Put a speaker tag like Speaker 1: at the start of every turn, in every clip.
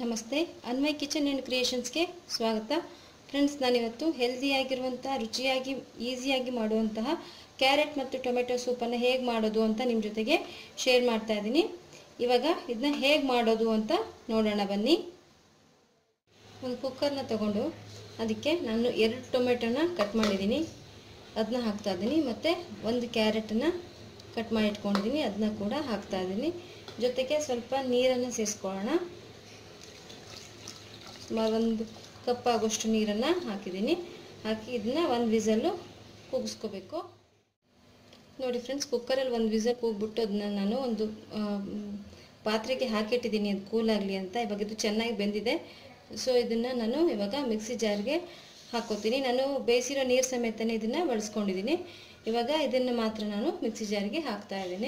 Speaker 1: ನಮಸ್ತೆ ಅನ್ವಯ್ kitchen and ಕ್ರಿಯೇಷನ್ಸ್ಗೆ ಸ್ವಾಗತ friends ನಾನಿವತ್ತು ಹೆಲ್ದಿಯಾಗಿರುವಂಥ ರುಚಿಯಾಗಿ ಈಸಿಯಾಗಿ ಮಾಡುವಂತಹ ಕ್ಯಾರೆಟ್ ಮತ್ತು ಟೊಮೆಟೊ ಸೂಪನ್ನು ಹೇಗೆ ಮಾಡೋದು ಅಂತ ನಿಮ್ಮ ಜೊತೆಗೆ ಶೇರ್ ಮಾಡ್ತಾ ಇದ್ದೀನಿ ಇವಾಗ ಇದನ್ನ ಹೇಗೆ ಮಾಡೋದು ಅಂತ ನೋಡೋಣ ಬನ್ನಿ ಒಂದು ಕುಕ್ಕರ್ನ ತಗೊಂಡು ಅದಕ್ಕೆ ನಾನು ಎರಡು ಟೊಮೆಟೊನ ಕಟ್ ಮಾಡಿದ್ದೀನಿ ಅದನ್ನ ಹಾಕ್ತಾ ಇದ್ದೀನಿ ಮತ್ತು ಒಂದು ಕ್ಯಾರೆಟನ್ನು ಕಟ್ ಮಾಡಿ ಇಟ್ಕೊಂಡಿದ್ದೀನಿ ಅದನ್ನ ಕೂಡ ಹಾಕ್ತಾ ಇದ್ದೀನಿ ಜೊತೆಗೆ ಸ್ವಲ್ಪ ನೀರನ್ನು ಸೇರಿಸ್ಕೊಳ್ಳೋಣ ಸುಮಾರು ಒಂದು ಕಪ್ ಆಗೋಷ್ಟು ನೀರನ್ನು ಹಾಕಿದ್ದೀನಿ ಹಾಕಿ ಇದನ್ನ ಒಂದು ವಿಸಲ್ಲು ಕೂಗಿಸ್ಕೋಬೇಕು ನೋಡಿ ಫ್ರೆಂಡ್ಸ್ ಕುಕ್ಕರಲ್ಲಿ ಒಂದು ವಿಸಲ್ ಕೂಗ್ಬಿಟ್ಟು ಅದನ್ನ ನಾನು ಒಂದು ಪಾತ್ರೆಗೆ ಹಾಕಿಟ್ಟಿದ್ದೀನಿ ಅದು ಕೂಲ್ ಆಗಲಿ ಅಂತ ಇವಾಗ ಇದು ಚೆನ್ನಾಗಿ ಬೆಂದಿದೆ ಸೊ ಇದನ್ನು ನಾನು ಇವಾಗ ಮಿಕ್ಸಿ ಜಾರ್ಗೆ ಹಾಕೋತೀನಿ ನಾನು ಬೇಯಿಸಿರೋ ನೀರು ಸಮೇತನೇ ಇದನ್ನು ಬಳಸ್ಕೊಂಡಿದ್ದೀನಿ ಇವಾಗ ಇದನ್ನು ಮಾತ್ರ ನಾನು ಮಿಕ್ಸಿ ಜಾರ್ಗೆ ಹಾಕ್ತಾ ಇದ್ದೀನಿ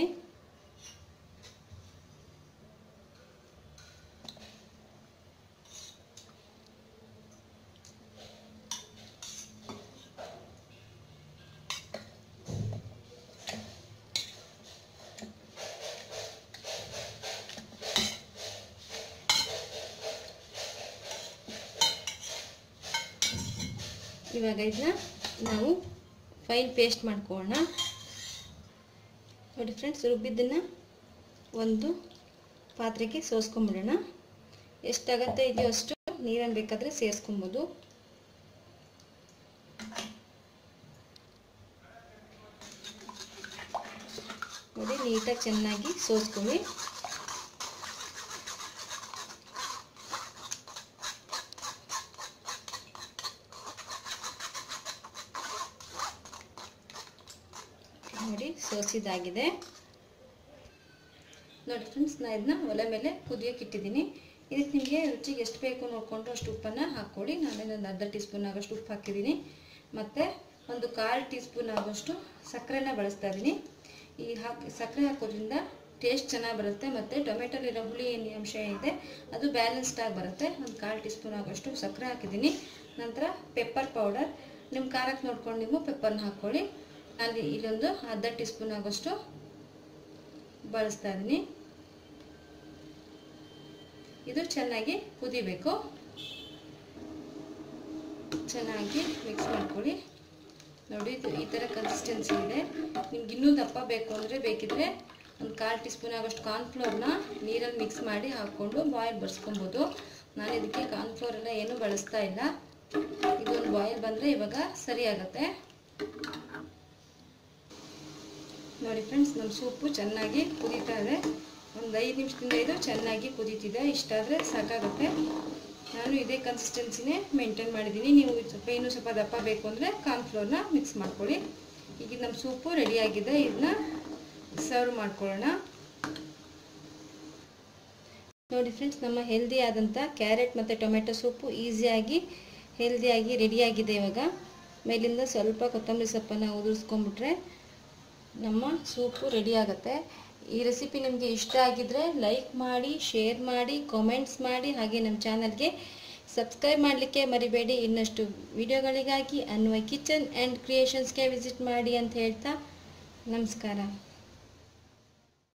Speaker 1: ಇವಾಗ ಇದನ್ನ ನಾವು ಫೈನ್ ಪೇಸ್ಟ್ ಮಾಡ್ಕೊಳ್ಳೋಣ ನೋಡಿ ಫ್ರೆಂಡ್ಸ್ ರುಬ್ಬಿದ್ದನ್ನು ಒಂದು ಪಾತ್ರೆಗೆ ಸೋಸ್ಕೊಂಬಿಡೋಣ ಎಷ್ಟು ಅಗತ್ಯ ಇದೆಯೋ ಅಷ್ಟು ನೀರನ್ನು ಬೇಕಾದರೆ ಸೇರಿಸ್ಕೊಬೋದು ನೋಡಿ ನೀಟಾಗಿ ಚೆನ್ನಾಗಿ ಸೋಸ್ಕೊಳ್ಳಿ ನೋಡಿ ಸೋಸಿದಾಗಿದೆ ನೋಡಿ ಫ್ರೆಂಡ್ಸ್ ನಾನು ಇದನ್ನ ಒಲೆ ಮೇಲೆ ಕುದಿಯೋಕೆ ಇಟ್ಟಿದ್ದೀನಿ ಇದಕ್ಕೆ ನಿಮಗೆ ರುಚಿಗೆ ಎಷ್ಟು ಬೇಕು ನೋಡಿಕೊಂಡು ಅಷ್ಟು ಉಪ್ಪನ್ನು ಹಾಕ್ಕೊಳ್ಳಿ ನಾನು ಒಂದು ಅರ್ಧ ಟೀ ಸ್ಪೂನ್ ಆಗೋಷ್ಟು ಉಪ್ಪು ಹಾಕಿದ್ದೀನಿ ಮತ್ತು ಒಂದು ಕಾಲು ಟೀ ಸ್ಪೂನ್ ಆಗೋಷ್ಟು ಸಕ್ಕರೆನ ಬಳಸ್ತಾ ಇದ್ದೀನಿ ಈ ಹಾಕಿ ಸಕ್ಕರೆ ಹಾಕೋದ್ರಿಂದ ಟೇಸ್ಟ್ ಚೆನ್ನಾಗಿ ಬರುತ್ತೆ ಮತ್ತು ಟೊಮೆಟೊಲಿರೋ ಹುಳಿ ಏನು ಅಂಶ ಇದೆ ಅದು ಬ್ಯಾಲೆನ್ಸ್ಡ್ ಆಗಿ ಬರುತ್ತೆ ಒಂದು ಕಾಲು ಟೀ ಸ್ಪೂನ್ ಆಗೋಷ್ಟು ಸಕ್ಕರೆ ಹಾಕಿದ್ದೀನಿ ನಂತರ ಪೆಪ್ಪರ್ ಪೌಡರ್ ನಿಮ್ಮ ಖಾರಕ್ಕೆ ನೋಡ್ಕೊಂಡು ನೀವು ಪೆಪ್ಪರ್ನ ಹಾಕ್ಕೊಳ್ಳಿ ಅಲ್ಲಿ ಇಲ್ಲೊಂದು ಅರ್ಧ ಟೀ ಸ್ಪೂನ್ ಆಗೋಷ್ಟು ಬಳಸ್ತಾ ಇದ್ದೀನಿ ಇದು ಚೆನ್ನಾಗಿ ಕುದಿಬೇಕು ಚೆನ್ನಾಗಿ ಮಿಕ್ಸ್ ಮಾಡ್ಕೊಳ್ಳಿ ನೋಡಿ ಇದು ಈ ಥರ ಕನ್ಸಿಸ್ಟೆನ್ಸಿ ಇದೆ ನಿಮ್ಗೆ ಇನ್ನೂ ದಪ್ಪ ಬೇಕು ಅಂದರೆ ಬೇಕಿದ್ರೆ ಒಂದು ಕಾಲು ಟೀ ಸ್ಪೂನ್ ಆಗೋಷ್ಟು ಕಾರ್ನ್ಫ್ಲೋರ್ನ ನೀರಲ್ಲಿ ಮಿಕ್ಸ್ ಮಾಡಿ ಹಾಕ್ಕೊಂಡು ಬಾಯ್ಲ್ ಬರ್ಸ್ಕೊಬೋದು ನಾನು ಇದಕ್ಕೆ ಕಾರ್ನ್ಫ್ಲೋರ್ ಎಲ್ಲ ಏನೂ ಬಳಸ್ತಾ ಇಲ್ಲ ಇದೊಂದು ಬಾಯ್ಲ್ ಬಂದರೆ ಇವಾಗ ಸರಿ ಆಗುತ್ತೆ ನೋಡಿ ಫ್ರೆಂಡ್ಸ್ ನಮ್ಮ ಸೂಪು ಚೆನ್ನಾಗಿ ಕುದೀತಾ ಇದೆ ಒಂದು ಐದು ನಿಮಿಷದಿಂದ ಇದು ಚೆನ್ನಾಗಿ ಕುದೀತಿದೆ ಇಷ್ಟಾದರೆ ಸಾಕಾಗುತ್ತೆ ನಾನು ಇದೇ ಕನ್ಸಿಸ್ಟೆನ್ಸಿನೇ ಮೇಂಟೈನ್ ಮಾಡಿದ್ದೀನಿ ನೀವು ಸ್ವಲ್ಪ ಇನ್ನೂ ಸ್ವಲ್ಪ ದಪ್ಪ ಬೇಕು ಅಂದರೆ ಕಾರ್ನ್ಫ್ಲೋರ್ನ ಮಿಕ್ಸ್ ಮಾಡ್ಕೊಳ್ಳಿ ಈಗ ನಮ್ಮ ಸೂಪು ರೆಡಿಯಾಗಿದೆ ಇದನ್ನ ಸರ್ವ್ ಮಾಡ್ಕೊಳ್ಳೋಣ ನೋಡಿ ಫ್ರೆಂಡ್ಸ್ ನಮ್ಮ ಹೆಲ್ದಿ ಆದಂಥ ಕ್ಯಾರೆಟ್ ಮತ್ತು ಟೊಮೆಟೊ ಸೂಪು ಈಸಿಯಾಗಿ ಹೆಲ್ದಿಯಾಗಿ ರೆಡಿಯಾಗಿದೆ ಇವಾಗ ಮೇಲಿಂದ ಸ್ವಲ್ಪ ಕೊತ್ತಂಬರಿ ಸೊಪ್ಪನ್ನು ಉದುರಿಸ್ಕೊಂಡ್ಬಿಟ್ರೆ ನಮ್ಮ ಸೂಪು ರೆಡಿ ಆಗುತ್ತೆ ಈ ರೆಸಿಪಿ ನಿಮಗೆ ಇಷ್ಟ ಆಗಿದ್ದರೆ ಲೈಕ್ ಮಾಡಿ ಶೇರ್ ಮಾಡಿ ಕಾಮೆಂಟ್ಸ್ ಮಾಡಿ ಹಾಗೆ ನಮ್ಮ ಚಾನಲ್ಗೆ ಸಬ್ಸ್ಕ್ರೈಬ್ ಮಾಡಲಿಕ್ಕೆ ಮರಿಬೇಡಿ ಇನ್ನಷ್ಟು ವಿಡಿಯೋಗಳಿಗಾಗಿ ಅನ್ವಯ್ ಕಿಚನ್ ಆ್ಯಂಡ್ ಕ್ರಿಯೇಷನ್ಸ್ಗೆ ವಿಸಿಟ್ ಮಾಡಿ ಅಂತ ಹೇಳ್ತಾ ನಮಸ್ಕಾರ